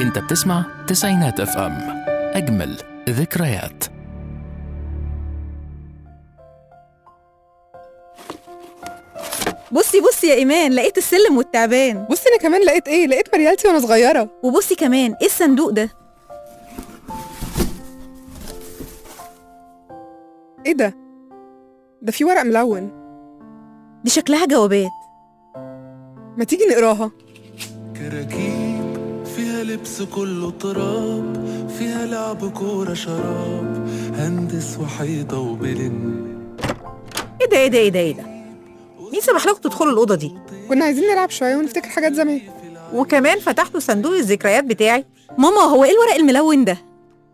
انت بتسمع تسعينات اف ام اجمل ذكريات بصي بصي يا ايمان لقيت السلم والتعبان بصي انا كمان لقيت ايه لقيت مريالتي وانا صغيره وبصي كمان ايه الصندوق ده ايه ده ده في ورق ملون دي شكلها جوابات ما تيجي نقراها كراكيب فيها لبس كله تراب فيها لعب كورة شراب هندس وحيطة وبلن ايه ده ايه ده ايه ده ايه ده مين سمح لكم تدخلوا الاوضه دي كنا عايزين نلعب شويه ونفتكر حاجات زمان وكمان فتحتوا صندوق الذكريات بتاعي ماما هو ايه الورق الملون ده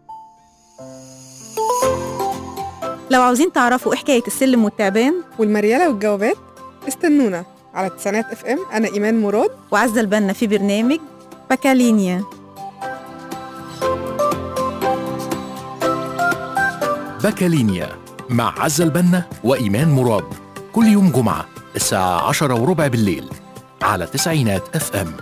لو عاوزين تعرفوا ايه حكايه السلم والتعبان والمرياله والجوابات استنونا على تسعينات اف ام انا ايمان مراد وعزة البنا في برنامج باكالينيا باكالينيا مع عزة البنا وإيمان مراد كل يوم جمعة الساعة عشرة وربع بالليل على تسعينات اف ام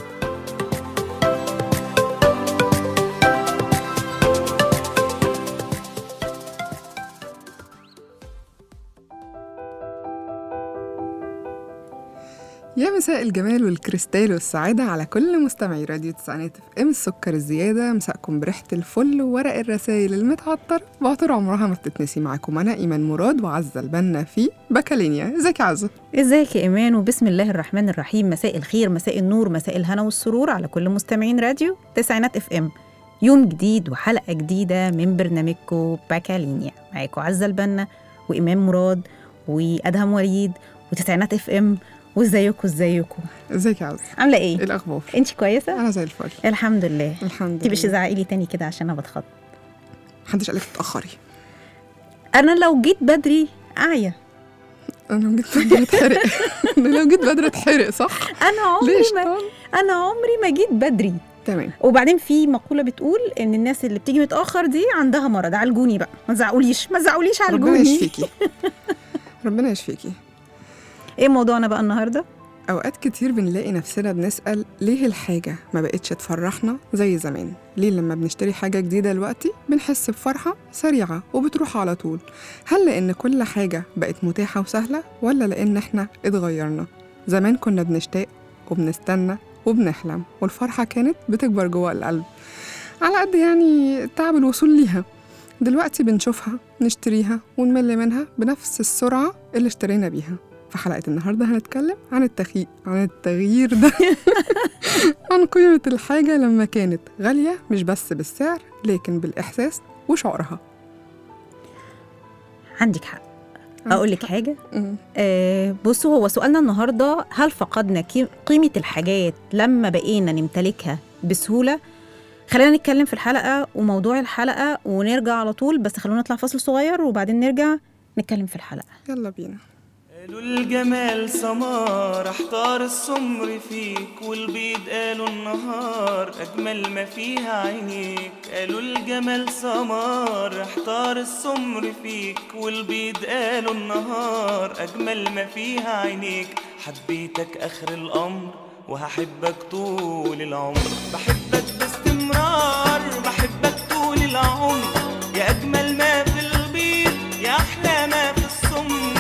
يا مساء الجمال والكريستال والسعادة على كل مستمعي راديو تسعينات اف ام السكر الزيادة مساءكم بريحة الفل وورق الرسايل المتعطر بعطر عمرها ما بتتنسي معاكم أنا إيمان مراد وعزة البنا في باكالينيا ازيك يا عزة؟ ازيك يا ايمان وبسم الله الرحمن الرحيم مساء الخير مساء النور مساء الهنا والسرور على كل مستمعين راديو تسعينات اف ام يوم جديد وحلقه جديده من برنامجكم باكالينيا معاكم عزه البنا وايمان مراد وادهم وليد وتسعينات اف ام وازيكم ازيكم ازيك يا عزة؟ عامله ايه ايه الأخبار؟ انت كويسه أنا زي الفل الحمد لله الحمد تبقيش لله تزعقي لي تاني كده عشان انا بتخض محدش قالك تتأخري انا لو جيت بدري اعيا أنا لو جيت بدري اتحرق أنا لو جيت بدري اتحرق صح؟ انا عمري ليش ما طبعا؟ انا عمري ما جيت بدري تمام وبعدين في مقولة بتقول إن الناس اللي بتيجي متأخر دي عندها مرض عالجوني بقى ما تزعقوليش ما تزعقوليش ربنا عالجوني يشفيكي ربنا يشفيكي إيه موضوعنا بقى النهاردة؟ أوقات كتير بنلاقي نفسنا بنسأل ليه الحاجة ما بقتش تفرحنا زي زمان؟ ليه لما بنشتري حاجة جديدة دلوقتي بنحس بفرحة سريعة وبتروح على طول؟ هل لأن كل حاجة بقت متاحة وسهلة ولا لأن إحنا اتغيرنا؟ زمان كنا بنشتاق وبنستنى وبنحلم والفرحة كانت بتكبر جوه القلب على قد يعني تعب الوصول ليها دلوقتي بنشوفها نشتريها ونمل منها بنفس السرعة اللي اشترينا بيها في حلقة النهاردة هنتكلم عن التخيير عن التغيير ده عن قيمة الحاجة لما كانت غالية مش بس بالسعر لكن بالإحساس وشعورها عندك حق أقول لك حاجة مم. آه بصوا هو سؤالنا النهاردة هل فقدنا كي- قيمة الحاجات لما بقينا نمتلكها بسهولة؟ خلينا نتكلم في الحلقة وموضوع الحلقة ونرجع على طول بس خلونا نطلع فاصل صغير وبعدين نرجع نتكلم في الحلقة يلا بينا قالوا الجمال سمار احتار السمر فيك والبيض قالوا النهار اجمل ما فيها عينيك قالوا الجمال سمار احتار السمر فيك والبيض قالوا النهار اجمل ما فيها عينيك حبيتك اخر الامر وهحبك طول العمر بحبك باستمرار بحبك طول العمر يا اجمل ما في البيض يا احلى ما في السمر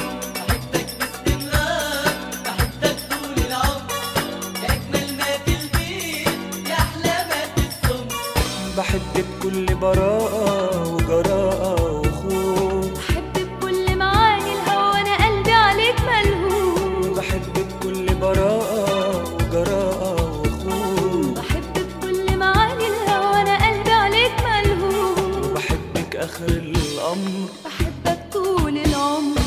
بحب بكل براءة وجراءة وخوف بحب بكل معاني الهوى انا قلبي عليك ملهوف بحب بكل براءة وجراءة وخوف بحب بكل معاني الهوى انا قلبي عليك ملهوف بحبك آخر الأمر بحبك طول العمر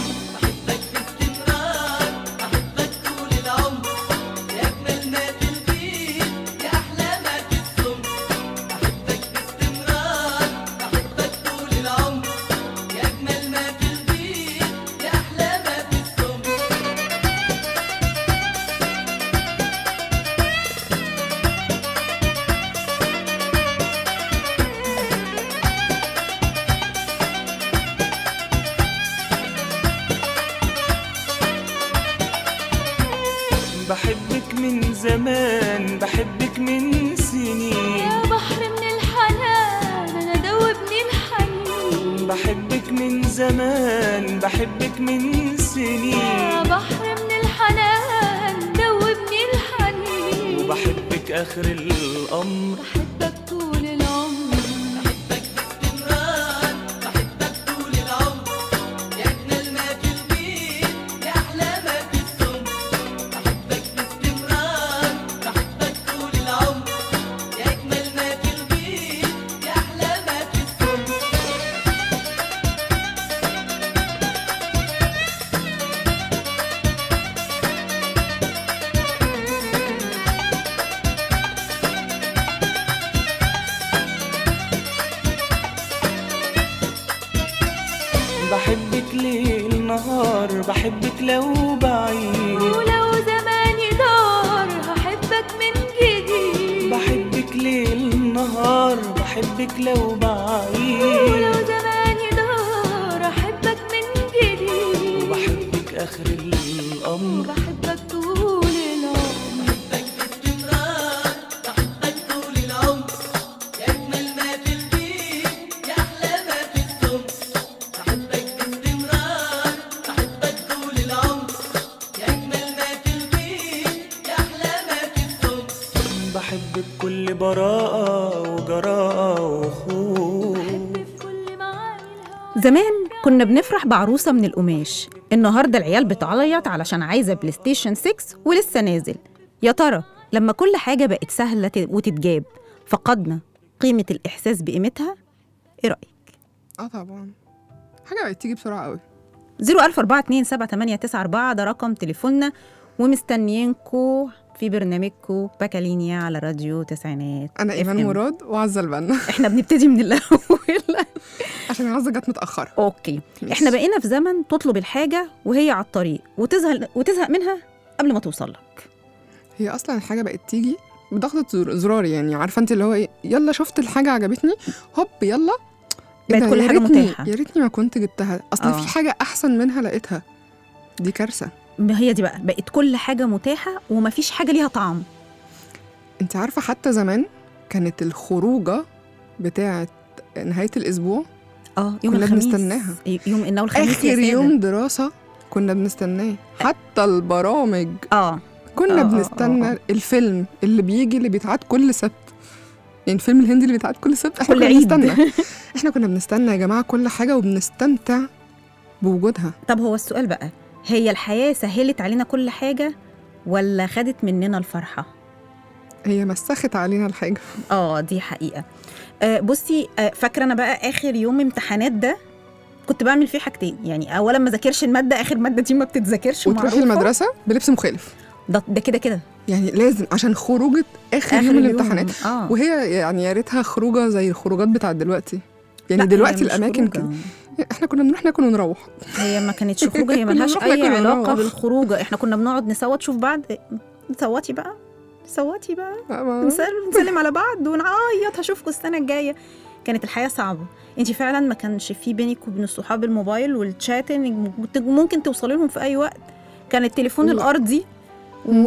بحبك من زمان بحبك من سنين يا بحر من الحنان انا دوبني الحنين بحبك من زمان بحبك من سنين يا بحر من الحنان دوبني الحنين وبحبك اخر الامر بحبك طول العمر بحبك ليل نهار بحبك لو بعيد ولو زماني دار هحبك من جديد بحبك ليل نهار بحبك لو بعيد ولو زماني دار احبك من جديد وبحبك اخر الامر بحبك طول العمر بحبك بكل براءة وجراءة وخوف في كل معاني الهوى زمان كنا بنفرح بعروسة من القماش النهاردة العيال بتعيط علشان عايزة بلاي ستيشن 6 ولسه نازل يا ترى لما كل حاجة بقت سهلة ت- وتتجاب فقدنا قيمة الإحساس بقيمتها إيه رأيك؟ اه طبعا حاجه بقت تيجي بسرعه قوي 014278994 ده رقم تليفوننا ومستنيينكو في برنامجكو باكالينيا على راديو تسعينات انا ايمان FM. مراد وعزه البنا احنا بنبتدي من الاول عشان عزه جت متاخره اوكي ماشي. احنا بقينا في زمن تطلب الحاجه وهي على الطريق وتزهق وتزهق منها قبل ما توصل لك هي اصلا الحاجه بقت تيجي بضغطه زر- زرار يعني عارفه انت اللي هو ايه يلا شفت الحاجه عجبتني هوب يلا إيه بقت ده؟ كل يا حاجة ريتني- متاحة. يا ريتني ما كنت جبتها اصل آه. في حاجه احسن منها لقيتها دي كارثه ما هي دي بقى بقت كل حاجه متاحه ومفيش حاجه ليها طعم انت عارفه حتى زمان كانت الخروجه بتاعه نهايه الاسبوع اه يوم كنا الخميس بنستناها. يوم انه الخميس يا اخر سادة. يوم دراسه كنا بنستناه حتى البرامج اه كنا آه، آه، بنستنى آه. الفيلم اللي بيجي اللي بيتعاد كل سبت يعني الفيلم الهندي اللي بيتعاد كل سبت احنا كل كنا عيد. بنستنى احنا كنا بنستنى يا جماعه كل حاجه وبنستمتع بوجودها طب هو السؤال بقى هي الحياه سهلت علينا كل حاجه ولا خدت مننا الفرحه هي مسخت علينا الحاجه اه دي حقيقه آه بصي آه فاكره انا بقى اخر يوم امتحانات ده كنت بعمل فيه حاجتين يعني اولا ما ذاكرش الماده اخر ماده دي ما بتتذاكرش وتروحي معروفة. المدرسه بلبس مخالف ده ده كده كده يعني لازم عشان خروجه اخر, اخر يوم اليوم. الامتحانات اه وهي يعني يا ريتها خروجه زي الخروجات بتاعت دلوقتي يعني لا، دلوقتي هي مش الاماكن خروجة. كده احنا كنا بنروح ناكل ونروح هي ما كانتش خروجه هي كنا ملهاش بنروح اي ناكل علاقه ونروح. بالخروجه احنا كنا بنقعد نصوت شوف بعض صوتي بقى صوتي بقى ما- نسلم نسلم على بعض ونعيط هشوفكم السنه الجايه كانت الحياه صعبه انت فعلا ما كانش في بينك وبين الصحاب الموبايل والشات إنك ممكن- ممكن توصلي لهم في اي وقت كان التليفون لا. الارضي مم. و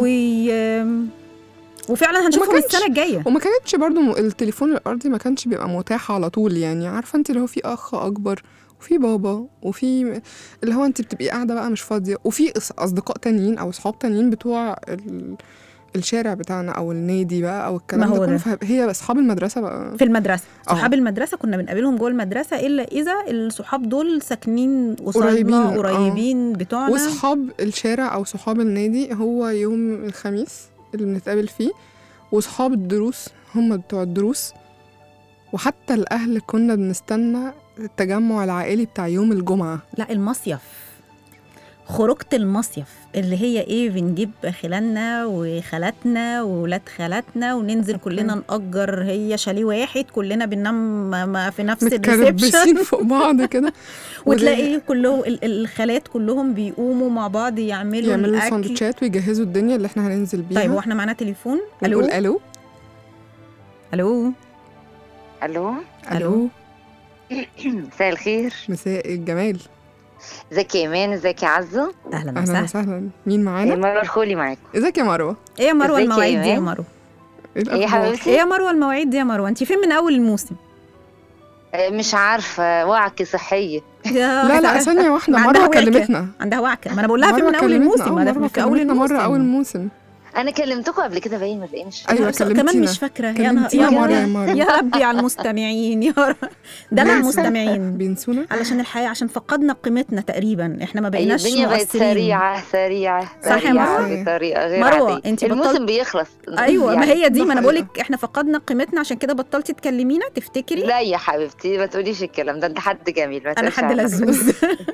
وفعلا هنشوفهم كانش- السنه الجايه وما كانتش برضو م- التليفون الارضي ما كانش بيبقى متاح على طول يعني عارفه انت اللي هو في اخ اكبر وفي بابا وفي اللي هو انت بتبقي قاعده بقى مش فاضيه وفي أص- اصدقاء تانيين او اصحاب تانيين بتوع ال... الشارع بتاعنا او النادي بقى او الكلام ما هو ده كله ده. فهي اصحاب المدرسه بقى في المدرسه آه. صحاب المدرسه كنا بنقابلهم جوه المدرسه الا اذا الصحاب دول ساكنين قريبين، قصادنا آه. قريبين بتوعنا واصحاب الشارع او صحاب النادي هو يوم الخميس اللي بنتقابل فيه وصحاب الدروس هم بتوع الدروس وحتى الاهل كنا بنستنى التجمع العائلي بتاع يوم الجمعه لا المصيف خروجة المصيف اللي هي ايه بنجيب خلاننا وخالاتنا وولاد خالاتنا وننزل كلنا نأجر هي شاليه واحد كلنا بننام م- م- في نفس الريسبشن متكربسين فوق بعض كده وتلاقي كلهم ال- الخالات كلهم بيقوموا مع بعض يعملوا, يعملوا الاكل سندوتشات ويجهزوا الدنيا اللي احنا هننزل بيها طيب هو احنا معانا تليفون الو ونقول الو الو الو الو مساء الخير مساء الجمال ازيك يا ايمان ازيك يا عزه اهلا اهلا وسهلا وسهلا مين إيه، معانا مروه الخولي معاكم ازيك يا مروه ايه يا مروه ازيك يا المواعيد دي يا إيمان؟ مروه ايه ايه يا الاخبار حبيبتي ايه يا مروه المواعيد دي يا مروه انت فين من اول الموسم آه، مش عارفه وعكه صحيه لا لا ثانيه واحده ما عندها مره وعكة. كلمتنا عندها وعكه ما انا بقول لها فين مرة من اول كلمتنا. الموسم آه، ما مرة ده في اول كلمتنا الموسم مره اول موسم انا كلمتكم قبل كده باين ولا ايه مش فاكرة. ايوه بس كمان كلمتينا مش فاكره يا نهار كلمتينا يا مرة يا رب- مرة. يا ربي على المستمعين يا رب ده على بينسوا. المستمعين بينسونا علشان الحياه عشان فقدنا قيمتنا تقريبا احنا ما أي بقيناش الدنيا بقت مؤثرين سريعه سريعه صح يا سريعة مروة؟ بطريقه غير مروة، عاديه انتي الموسم بطلت- بيخلص ايوه ما يعني هي دي ده ما انا بقول حقيقة. لك احنا فقدنا قيمتنا عشان كده بطلتي تكلمينا تفتكري لا يا حبيبتي ما تقوليش الكلام ده انت حد جميل ما انا تقولش حد عنه. لزوز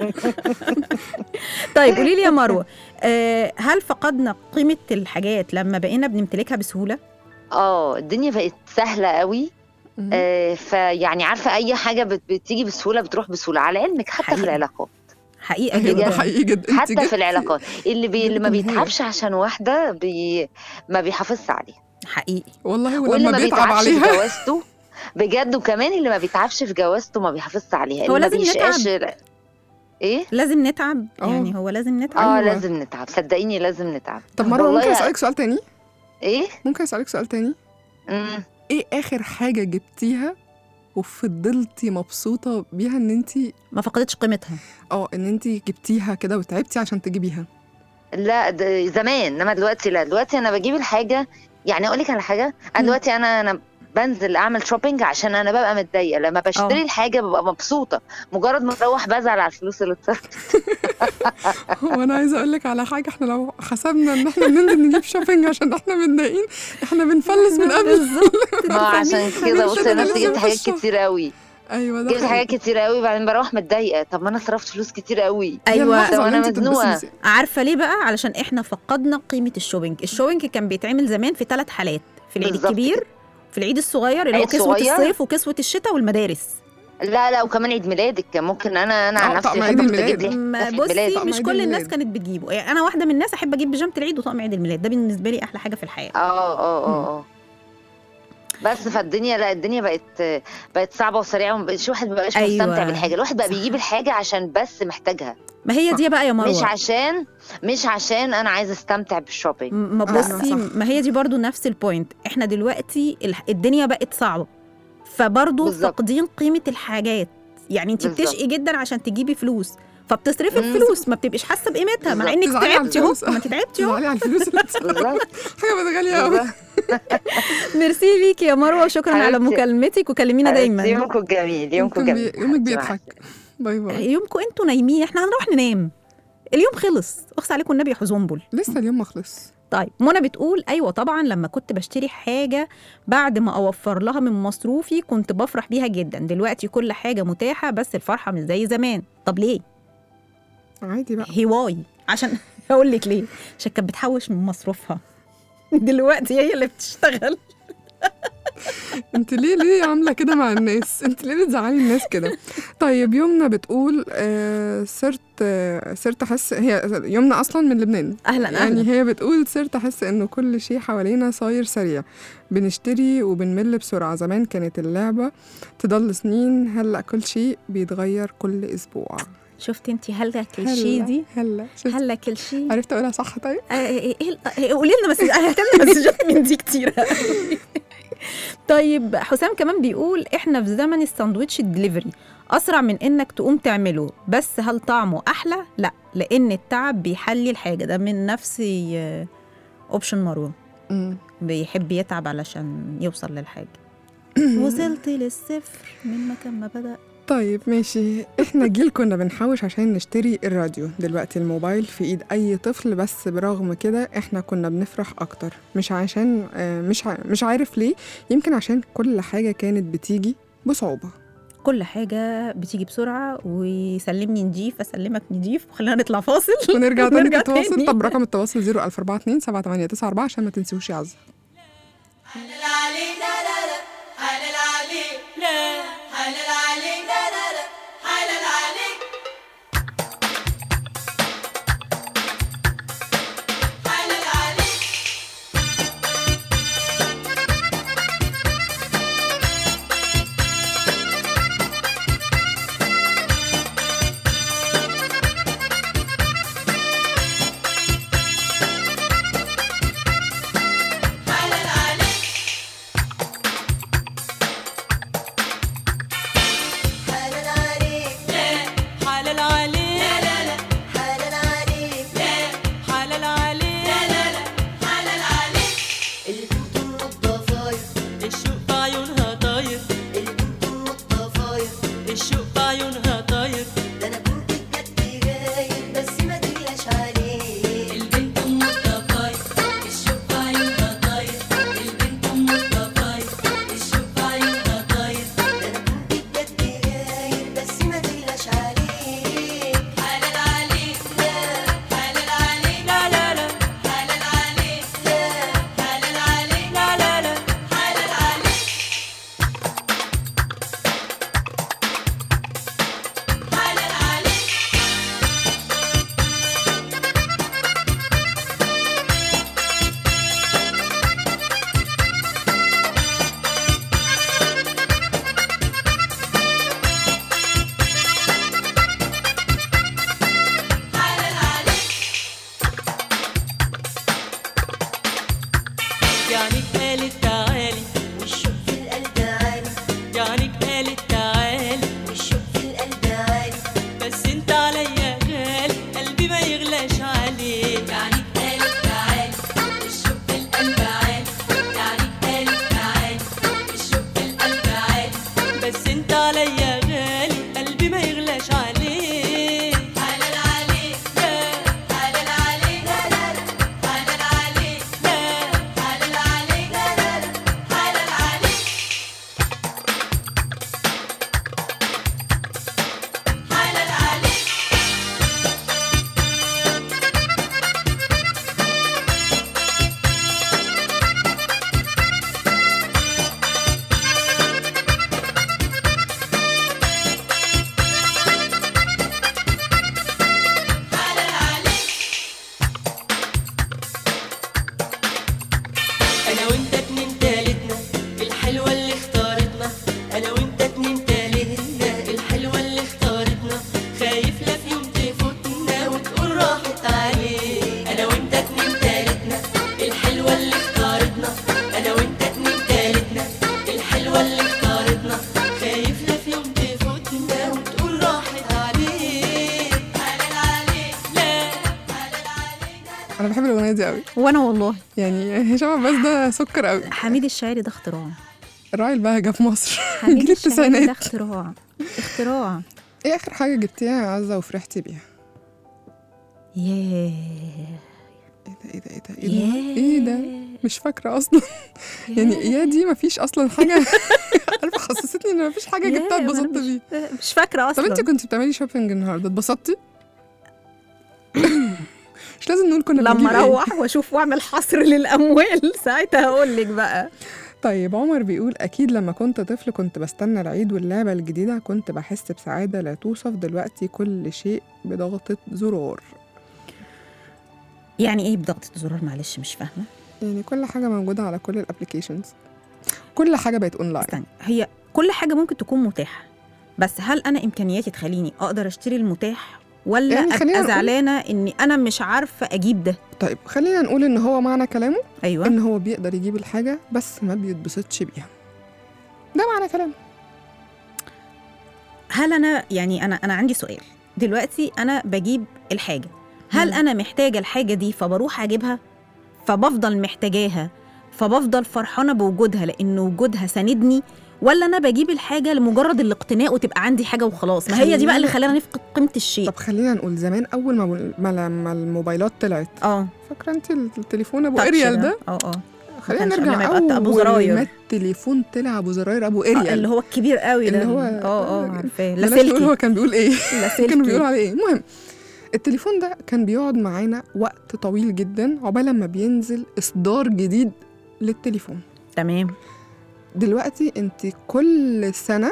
طيب قولي لي يا مروه آه، هل فقدنا قيمه الحاجات لما بقينا بنمتلكها بسهوله اه الدنيا بقت سهله قوي مهم. آه فيعني عارفه اي حاجه بت- بتيجي بسهوله بتروح بسهوله على علمك حتى حقيقي. في العلاقات حقيقه أيوة، ده جدا حقيقي جدا انت حتى جبتي- في العلاقات اللي بي اللي ما جبتي النهاية. بيتعبش عشان واحده بي ما بيحافظش عليها حقيقي والله واللي ولما ما بيتعب بيتعبش في عليها جوازته بجد وكمان اللي ما بيتعبش في جوازته ما بيحافظش عليها هو اللي ما لازم نتعب. بيشقاش ايه لازم نتعب اه. يعني هو لازم نتعب اه أيوة. لازم نتعب صدقيني لازم نتعب طب مروه والله ممكن يا- اسالك سؤال تاني ايه ممكن اسالك سؤال تاني مم. ايه اخر حاجه جبتيها وفضلتي مبسوطه بيها ان انت ما فقدتش قيمتها اه ان انت جبتيها كده وتعبتي عشان تجيبيها لا ده زمان انما دلوقتي لا دلوقتي انا بجيب الحاجه يعني اقول لك على حاجه مم. انا دلوقتي انا انا بنزل اعمل شوبينج عشان انا ببقى متضايقه لما بشتري اه. الحاجه ببقى مبسوطه مجرد ما اروح بزعل على الفلوس اللي اتصرفت وانا عايزه اقول لك على حاجه احنا لو حسبنا ان احنا بننزل نجيب شوبينج عشان احنا متضايقين احنا بنفلس من قبل بالظبط ما هو عشان كده بص كده انا لازم جبت حاجات أخشه. كتير قوي ايوه ده جبت حقيقي. حاجات كتير قوي بعدين بروح متضايقه طب ما انا صرفت فلوس كتير قوي هي ايوه اللحظة طب اللي أنا انت مزنوقة. تتبسطي. عارفه ليه بقى علشان احنا فقدنا قيمه الشوبينج الشوبينج كان بيتعمل زمان في ثلاث حالات في العيد بالظبط الكبير في العيد الصغير اللي هو عيد كسوه صغير. الصيف وكسوه الشتاء والمدارس لا لا وكمان عيد ميلادك ممكن انا انا اه، عن نفسي طقم بحب عيد كنت اجيب الميلاد. لي ما في عيد بصي ميلاد. طقم مش عيد كل الناس الميلاد. كانت بتجيبه يعني انا واحده من الناس احب اجيب بيجامه العيد وطقم عيد الميلاد ده بالنسبه لي احلى حاجه في الحياه اه اه اه اه بس فالدنيا لا الدنيا بقت بقت صعبه وسريعه ومبقاش واحد مبقاش أيوة. مستمتع بالحاجه الواحد بقى بيجيب الحاجه عشان بس محتاجها ما هي دي بقى يا مروه مش عشان مش عشان انا عايزه استمتع بالشوبينج م- ما آه، بصي صح. ما هي دي برضو نفس البوينت احنا دلوقتي ال- الدنيا بقت صعبه فبرضو بالظبط. فاقدين قيمه الحاجات يعني انت بالظبط. بتشقي جدا عشان تجيبي فلوس فبتصرفي مم. الفلوس ما بتبقيش حاسه بقيمتها مع بالظبط. انك تزعلي على تعبتي اهو الفلوس. ما انت تعبتي اهو تزعلي على الفلوس اللي بالظبط حاجه بقت غاليه قوي بالظبط. ميرسي ليكي يا مروه وشكرا على حبيبتي. مكالمتك وكلمينا دايما يومكم جميل يومكم يمكن جميل بي- يومك حبيبتي، مع بيضحك باي باي يومكم انتوا نايمين احنا هنروح ننام اليوم خلص اخس عليكم النبي يا حزنبل لسه اليوم ما خلص طيب منى بتقول ايوه طبعا لما كنت بشتري حاجه بعد ما اوفر لها من مصروفي كنت بفرح بيها جدا دلوقتي كل حاجه متاحه بس الفرحه مش زي زمان طب ليه عادي بقى هواي عشان اقول لك ليه عشان كانت بتحوش من مصروفها دلوقتي هي اللي بتشتغل انت ليه ليه عامله كده مع الناس انت ليه بتزعلي الناس كده طيب يمنى بتقول آه صرت آه صرت احس هي يمنى اصلا من لبنان اهلا يعني اهلا هي بتقول صرت احس انه كل شيء حوالينا صاير سريع بنشتري وبنمل بسرعه زمان كانت اللعبه تضل سنين هلا كل شيء بيتغير كل اسبوع شفتي انت هلا كل شيء هلا دي هلا شفت هلا كل شيء عرفت اقولها صح طيب آه، ايه إيه- إيه- قولي لنا بس هتعمل مسجات من دي كتير طيب حسام كمان بيقول احنا في زمن الساندوتش الدليفري اسرع من انك تقوم تعمله بس هل طعمه احلى لا لان التعب بيحلي الحاجه ده من نفس اوبشن مروه مم. بيحب يتعب علشان يوصل للحاجه وصلت للصفر من مكان ما بدا طيب ماشي احنا جيل كنا بنحوش عشان نشتري الراديو دلوقتي الموبايل في ايد اي طفل بس برغم كده احنا كنا بنفرح اكتر مش عشان آه، مش ع- مش عارف ليه يمكن عشان كل حاجة كانت بتيجي بصعوبة كل حاجه بتيجي بسرعه ويسلمني نجيف اسلمك نجيف وخلينا نطلع فاصل ونرجع تاني ونرجع نتواصل تاني. طب رقم التواصل 00427 7894 عشان ما تنسوش يا عزة يعني قالت تعالي والشوق في القلب عالي يعني قالت تعالي والشوق في القلب عالي بس انت عليا غالي قلبي ما يغلاش عليك يعني قالت تعالي والشوق في القلب عالي يعني قالت تعالي والشوق في القلب عالي بس انت عليا غالي قلبي ما يغلاش عليك حلال عليك لا حلال عليك لا لا لا حلال عليك لا حلال عليك لا لا لا حلال عليك حلال عليك حلال عليك انا وانت اتنين تالتنا الحلوه اللي اختارتنا انا وانت اتنين تالتنا الحلوه اللي اختارتنا خايف لا في يوم تفوتنا وتقول راحت عليك انا وانت اتنين تالتنا الحلوه اللي اختارتنا انا وانت اتنين تالتنا الحلوه اللي اختارتنا خايف لا في يوم تفوتنا وتقول راحت عليك حلال عليك لا انا بحب الاغنيه دي قوي وانا والله يعني هشام عباس ده سكر قوي حميد الشاعري ده اختراع راعي البهجه في مصر حميد جيل الشاعري ده التسعينات اختراع اختراع ايه اخر حاجه جبتيها يا عزه وفرحتي بيها ياه ايه ده ايه ده ايه ده ايه ده ايه ده مش فاكره اصلا يعني يا دي مفيش اصلا حاجه عارفه حسستني ان مفيش حاجه ياه، جبتها ما أنا اتبسطت مش- بيها مش فاكره طب اصلا انت كنت بتعملي شوبينج النهارده اتبسطتي مش لازم نقول كنا بنجيب لما إيه. اروح واشوف واعمل حصر للاموال ساعتها هقول لك بقى طيب عمر بيقول أكيد لما كنت طفل كنت بستنى العيد واللعبة الجديدة كنت بحس بسعادة لا توصف دلوقتي كل شيء بضغطة زرار يعني ايه بضغطة زرار معلش مش فاهمه يعني كل حاجة موجودة على كل الابلكيشنز كل حاجة بقت اونلاين استني هي كل حاجه ممكن تكون متاحه بس هل انا امكانياتي تخليني اقدر اشتري المتاح ولا يعني خلينا ابقى نقول- زعلانه اني انا مش عارفه اجيب ده طيب خلينا نقول ان هو معنى كلامه ايوه ان هو بيقدر يجيب الحاجة بس ما بيتبسطش بيها ده معنى كلامه هل انا يعني انا انا عندي سؤال دلوقتي انا بجيب الحاجه هل مم. انا محتاجه الحاجه دي فبروح اجيبها فبفضل محتاجاها فبفضل فرحانه بوجودها لان وجودها ساندني ولا انا بجيب الحاجه لمجرد الاقتناء وتبقى عندي حاجه وخلاص ما هي دي بقى اللي خلينا- خلانا نفقد قيمه الشيء طب خلينا نقول زمان اول ما ما لما الموبايلات طلعت اه فاكره انت التليفون ابو تاتش اريال ده اه اه خلينا كانش قبل نرجع ما يبقى أبو اول زراير. ما التليفون طلع ابو زراير ابو آه، اريال اللي هو الكبير قوي ده اللي هو- اه اه عارفاه بلاش نقول هو لاسلكي كان بيقول ايه لاسلكي كانوا بيقولوا عليه ايه المهم التليفون ده كان بيقعد معانا وقت طويل جدا عقبال ما بينزل اصدار جديد للتليفون تمام دلوقتي انت كل سنه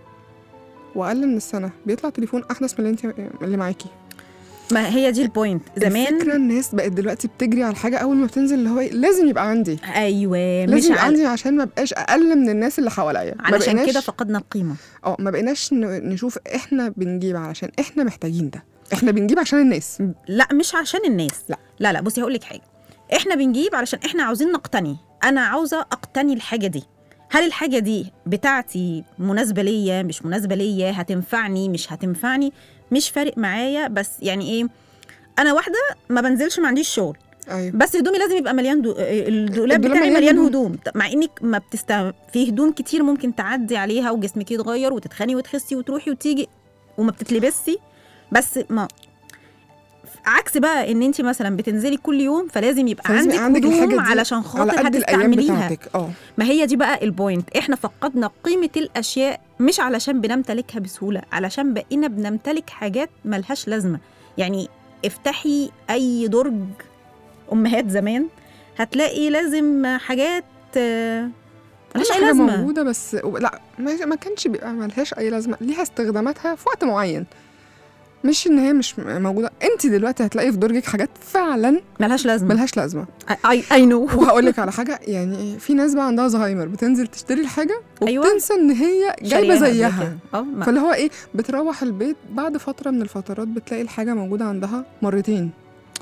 واقل من السنه بيطلع تليفون احدث من اللي انت اللي معاكي ما هي دي البوينت زمان الفكره الناس بقت دلوقتي بتجري على الحاجه اول ما بتنزل اللي هو إيه، لازم يبقى عندي ايوه مش لازم يبقى على عندي عشان ما بقاش اقل من الناس اللي حواليا ما علشان بقيناش- كده فقدنا القيمه اه ما بقيناش ن- نشوف احنا بنجيب علشان احنا محتاجين ده احنا بنجيب عشان الناس لا مش عشان الناس لا. لا لا بصي هقول لك حاجه احنا بنجيب علشان احنا عاوزين نقتني انا عاوزه اقتني الحاجه دي هل الحاجه دي بتاعتي مناسبه ليا مش مناسبه ليا هتنفعني مش هتنفعني مش فارق معايا بس يعني ايه انا واحده ما بنزلش ما عنديش شغل ايوه بس هدومي لازم يبقى مليان دو... الدولاب الدولاب بتاعي مليان مليان هدوم. هدوم طب مع انك ما بتست في هدوم كتير ممكن تعدي عليها وجسمك يتغير وتتخني وتخسي وتروحي وتيجي وما بتتلبسي بس ما عكس بقى ان انت مثلا بتنزلي كل يوم فلازم يبقى فلازم عندك يبقى عندك الحاجة هدوم دي علشان على خاطر قد الايام هتستعمليها بتاعتك اه ما هي دي بقى البوينت احنا فقدنا قيمة الأشياء مش علشان بنمتلكها بسهولة علشان بقينا بنمتلك حاجات ملهاش لازمة يعني افتحي أي درج أمهات زمان هتلاقي لازم حاجات آه، كل ملهاش أي حاجه لازمة موجوده بس لا ما ما كانش بيبقى ملهاش اي لازمه ليها استخداماتها في وقت معين مش ان هي مش موجوده انت دلوقتي هتلاقي في درجك حاجات فعلا ملهاش لازمة ملهاش لازمه اي اي نو وهقول لك على حاجه يعني في ناس بقى عندها زهايمر بتنزل تشتري الحاجه أيوة. وبتنسى ان هي جايبه زيها اه ما- فاللي هو ايه بتروح البيت بعد فتره من الفترات بتلاقي الحاجه موجوده عندها مرتين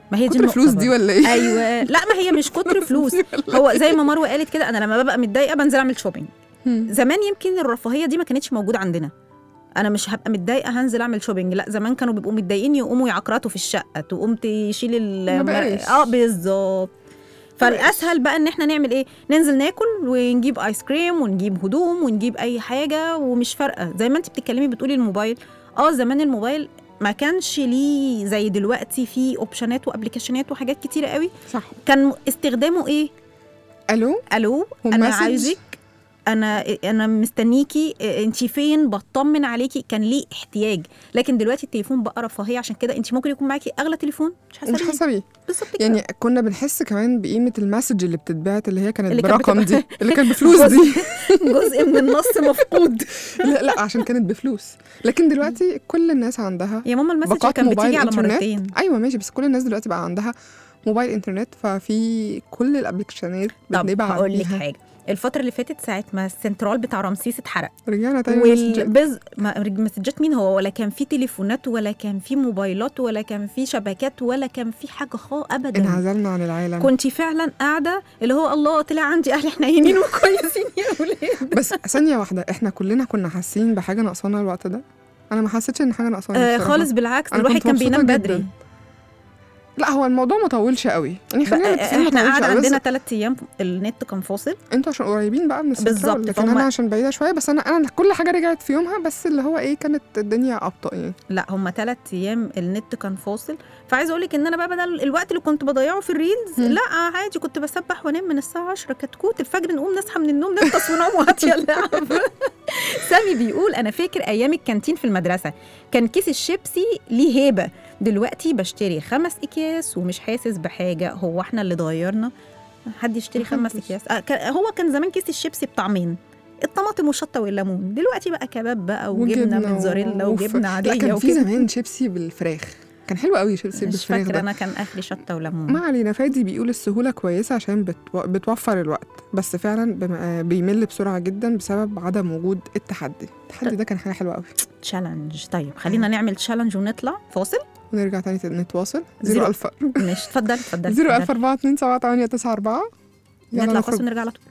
ما هي دي كتر النقطة فلوس دي برضه. ولا ايه ايوه لا ما هي مش كتر فلوس هو زي ما مروه قالت كده انا لما ببقى متضايقه بنزل اعمل شوبينج مم. زمان يمكن الرفاهيه دي ما كانتش موجوده عندنا انا مش هبقى متضايقه هنزل اعمل شوبينج لا زمان كانوا بيبقوا متضايقين يقوموا يعكرتوا في الشقه تقوم تشيل ال ما بقاش. اه بالظبط فالاسهل بقى ان احنا نعمل ايه ننزل ناكل ونجيب ايس كريم ونجيب هدوم ونجيب اي حاجه ومش فارقه زي ما انت بتتكلمي بتقولي الموبايل اه زمان الموبايل ما كانش ليه زي دلوقتي في اوبشنات وابلكيشنات وحاجات كتيره قوي صح كان استخدامه ايه الو الو انا والمسج؟ عايزك انا انا مستنيكي انت فين بطمن عليكي كان ليه احتياج لكن دلوقتي التليفون بقى رفاهيه عشان كده انت ممكن يكون معاكي اغلى تليفون مش حاسه مش بيه. حاسه بيه بالظبط كده يعني كنا بنحس كمان بقيمه المسج اللي بتتبعت اللي هي كانت اللي كانت برقم بتبقى- دي اللي كانت بفلوس دي جزء من النص مفقود لا لا عشان كانت بفلوس لكن دلوقتي كل الناس عندها يا ماما المسج باقات كان موبايل بتيجي على إنترنت. مرتين ايوه ماشي بس كل الناس دلوقتي بقى عندها موبايل انترنت ففي كل الابلكيشنات طب بنبعت هقول لك بيها. حاجه الفترة اللي فاتت ساعة ما السنترال بتاع رمسيس اتحرق رجعنا تاني مسجات. والبز ما مسجات مين هو ولا كان في تليفونات ولا كان في موبايلات ولا كان في شبكات ولا كان في حاجة خالص ابدا انعزلنا عن العالم كنت فعلا قاعده اللي هو الله طلع عندي اهل حنينين وكويسين يا اولاد بس ثانيه واحده احنا كلنا كنا حاسين بحاجه ناقصانا الوقت ده انا ما حسيتش ان حاجه ناقصاني آه بصراحة. خالص بالعكس أنا الواحد كنت كان مبسوطة بينام جداً. بدري لا هو الموضوع ما طولش قوي يعني خلينا بقى- متفقين ما احنا طولش قاعد قوي، بس عندنا ثلاث ايام النت كان فاصل انتوا عشان قريبين بقى من السنترال بالظبط، لكن فهم- انا عشان بعيده شويه بس انا انا كل حاجه رجعت في يومها بس اللي هو ايه كانت الدنيا ابطا يعني لا هم ثلاث ايام النت كان فاصل فعايزه اقول لك ان انا بقى بدل الوقت اللي كنت بضيعه في الريلز مم. لا عادي كنت بسبح وانام من الساعه 10 كتكوت الفجر نقوم نصحى من النوم نغطس ونقوم وهاتي اللعب سامي بيقول انا فاكر ايام الكانتين في المدرسه كان كيس الشيبسي ليه هيبه دلوقتي بشتري خمس اكياس ومش حاسس بحاجه هو احنا اللي اتغيرنا حد يشتري خمس محدش. اكياس آه كان- هو كان زمان كيس الشيبسي بطعمين الطماطم والشطه والليمون دلوقتي بقى كباب بقى وجبنه موتزاريلا وف- وجبنه لا عاديه كان في وكده زمان شيبسي بالفراخ كان حلو قوي شيبسي مش بالفراخ فاكره ده انا كان اخري شطه وليمون ما علينا فادي بيقول السهولة كويسة عشان بتو... بتوفر الوقت بس فعلا بم... آه بيمل بسرعة جدا بسبب عدم وجود التحدي التحدي ده كان حاجة حلوة قوي تشالنج طيب خلينا نعمل تشالنج ونطلع فاصل ونرجع تاني نتواصل زيرو. زيرو ألف ماشي اتفضل اتفضل زيرو اتفضل. ألف أربعة اتنين سبعة تمانية تسعة أربعة يلا نطلع فاصل نخرج ونرجع على طول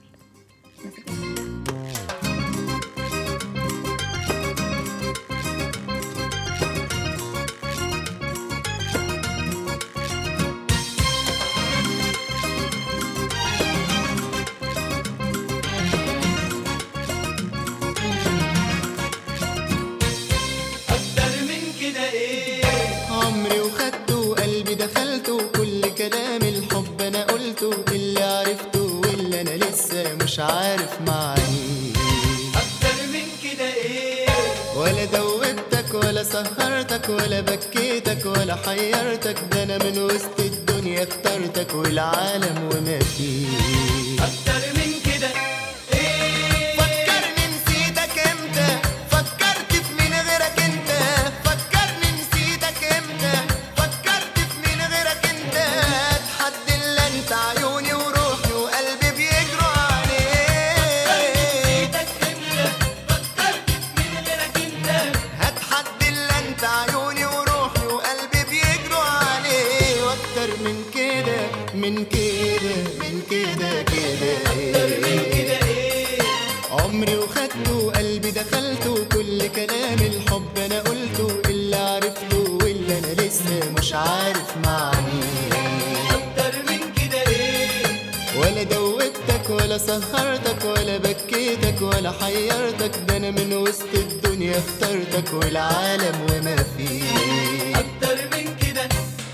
أكتر من كده إيه عمري وخدته وقلبي دخلته كل كلام الحب أنا قلته اللي عرفته واللي أنا لسه مش عارف معانيه أكتر من كده إيه ولا دوبتك ولا سهرتك ولا بكيتك ولا حيرتك ده أنا من وسط الدنيا اخترتك والعالم وما فيه أكتر من كده فكرني نسيتك امتى فكرت في مين غيرك انت فكرني نسيتك امتى فكرت في مين غيرك انت اتحدى الا انت عيوني وروحي وقلبي بيجروا عليك هتحدى الا انت عيوني وروحي وقلبي بيجروا عليه واكتر من كده من كده من كده كده عمري وخدته وقلبي دخلته كل كلام الحب انا قلته اللي عرفته واللي انا لسه مش عارف معنيه اكتر من كده ايه ولا دوبتك ولا سهرتك ولا بكيتك ولا حيرتك ده انا من وسط الدنيا اخترتك والعالم وما فيه اكتر من كده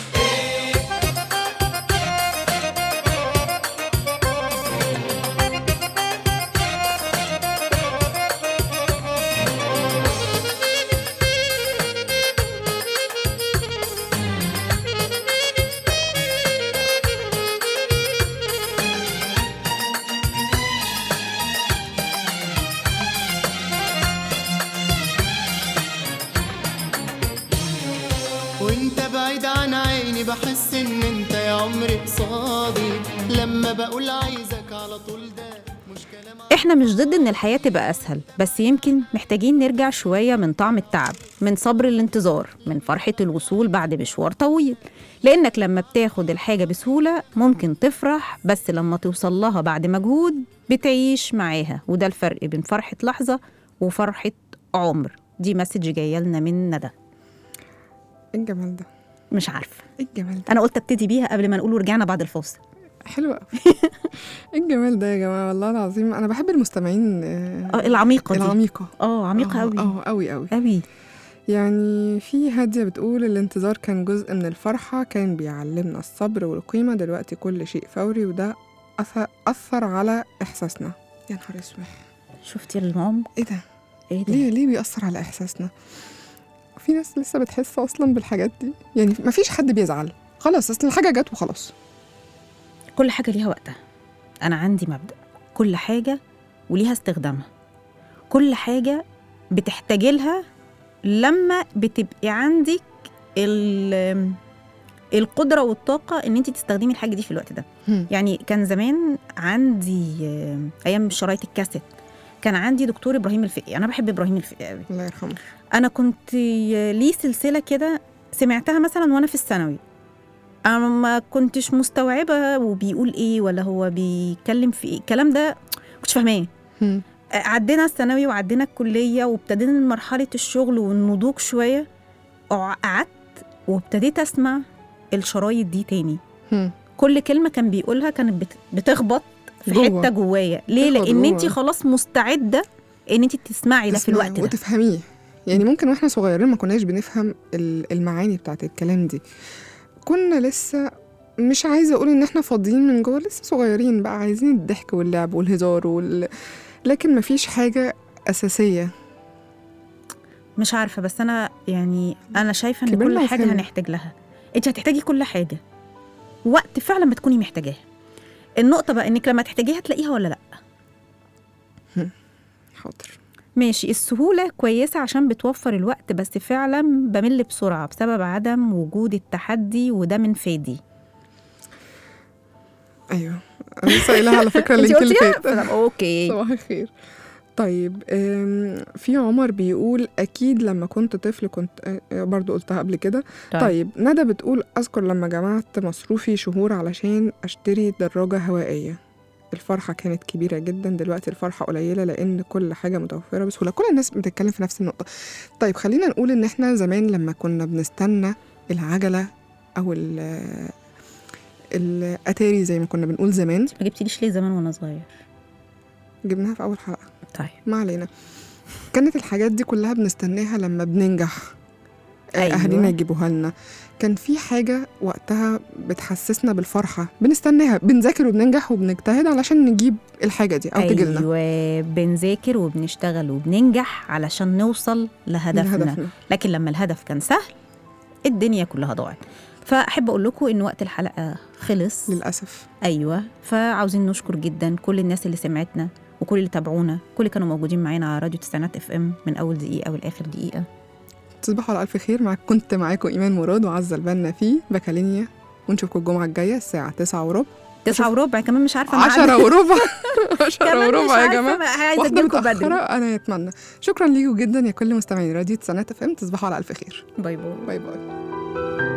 وانت بعيد عن عيني بحس ان انت يا عمري قصادي لما بقول عايزك على طول ده احنا مش ضد ان الحياة تبقى اسهل بس يمكن محتاجين نرجع شوية من طعم التعب من صبر الانتظار من فرحة الوصول بعد مشوار طويل لانك لما بتاخد الحاجة بسهولة ممكن تفرح بس لما توصل لها بعد مجهود بتعيش معاها وده الفرق بين فرحة لحظة وفرحة عمر دي مسج جاية لنا من ندى ايه الجمال ده مش عارفة ايه الجمال ده انا قلت ابتدي بيها قبل ما نقول ورجعنا بعد الفاصل حلو قوي ايه الجمال ده يا جماعه والله العظيم انا بحب المستمعين آه، اه العميقة دي العميقه اه عميقة آه، قوي اه قوي قوي قوي يعني في هادية بتقول الانتظار كان جزء من الفرحة كان بيعلمنا الصبر والقيمة دلوقتي كل شيء فوري وده أثر, أثر على إحساسنا يا نهار اسود شفتي العمق ايه ده؟ ايه ده ليه ليه بيأثر على إحساسنا؟ في ناس لسه بتحس أصلا بالحاجات دي يعني مفيش حد بيزعل خلاص أصل الحاجة جت وخلاص كل حاجة ليها وقتها أنا عندي مبدأ كل حاجة وليها استخدامها كل حاجة بتحتاجي لها لما بتبقي عندك ال- القدرة والطاقة إن أنت تستخدمي الحاجة دي في الوقت ده هم. يعني كان زمان عندي آه، أيام شرايط الكاسيت كان عندي دكتور إبراهيم الفقي أنا بحب إبراهيم الفقي قوي الله يرحمه انا كنت ليه سلسله كده سمعتها مثلا وانا في الثانوي انا ما كنتش مستوعبه وبيقول ايه ولا هو بيتكلم في ايه الكلام ده كنتش فاهماه هم. عدينا الثانوي وعدينا الكليه وابتدينا مرحله الشغل والنضوج شويه قع- قعدت وابتديت اسمع الشرايط دي تاني هم. كل كلمه كان بيقولها كانت بت- بتخبط في جوه. حته جوايا ليه بتخبط لان انت جوه. خلاص مستعده ان انت تسمعي ده في تسمعي الوقت ده وتفهميه يعني ممكن واحنا صغيرين ما كناش بنفهم ال- المعاني بتاعت الكلام دي كنا لسه مش عايزه اقول ان احنا فاضيين من جوه لسه صغيرين بقى عايزين الضحك واللعب والهزار وال... لكن مفيش حاجه اساسيه مش عارفه بس انا يعني انا شايفه ان كبرنا كل حاجه وفهمنا. هنحتاج لها انت هتحتاجي كل حاجه وقت فعلا ما تكوني محتاجاها النقطه بقى انك لما تحتاجيها تلاقيها ولا لا حاضر ماشي السهوله كويسه عشان بتوفر الوقت بس فعلا بمل بسرعه بسبب عدم وجود التحدي وده من فادي ايوه انا لسه قايلها على فكره انت اللينك اللي قلتيها فات طب اوكي صباح الخير طيب أم، في عمر بيقول اكيد لما كنت طفل كنت أه، برضو قلتها قبل كده طيب. طيب ندى بتقول اذكر لما جمعت مصروفي شهور علشان اشتري دراجه هوائيه الفرحة كانت كبيرة جدا دلوقتي الفرحة قليلة لأن كل حاجة متوفرة بسهولة كل الناس بتتكلم في نفس النقطة طيب خلينا نقول إن إحنا زمان لما كنا بنستنى العجلة أو ال- الأتاري زي ما كنا بنقول زمان ما جبتليش ليه زمان وانا صغير جبناها في أول حلقة طيب ما علينا كانت الحاجات دي كلها بنستناها لما بننجح آه، أيوة. أهالينا يجيبوها لنا كان في حاجة وقتها بتحسسنا بالفرحة بنستناها بنذاكر وبننجح وبنجتهد علشان نجيب الحاجة دي أو تجيلنا ايوه بنذاكر وبنشتغل وبننجح علشان نوصل لهدفنا لهدفنا. لكن لما الهدف كان سهل الدنيا كلها ضاعت فاحب اقول لكم ان وقت الحلقه خلص للأسف ايوه فعاوزين نشكر جدا كل الناس اللي سمعتنا وكل اللي تابعونا كل اللي كانوا موجودين معانا على راديو تسعينات اف ام من اول دقيقه والاخر دقيقه تصبحوا على ألف خير معاك كنت معاكم إيمان مراد وعزة البنا في بكالينيا ونشوفكم الجمعة الجاية الساعة تسعة وربع تسعة وربع كمان مش عارفه ميعاد. عشرة وربع عشرة كمان مش وربع يا عارفة، جماعة ما- عايزه واحدة اجيلكم متأخرة بدري أنا أتمنى شكرا ليكم جدا يا كل مستمعين راديو تسعينات اف ام تصبحوا على ألف خير باي باي باي باي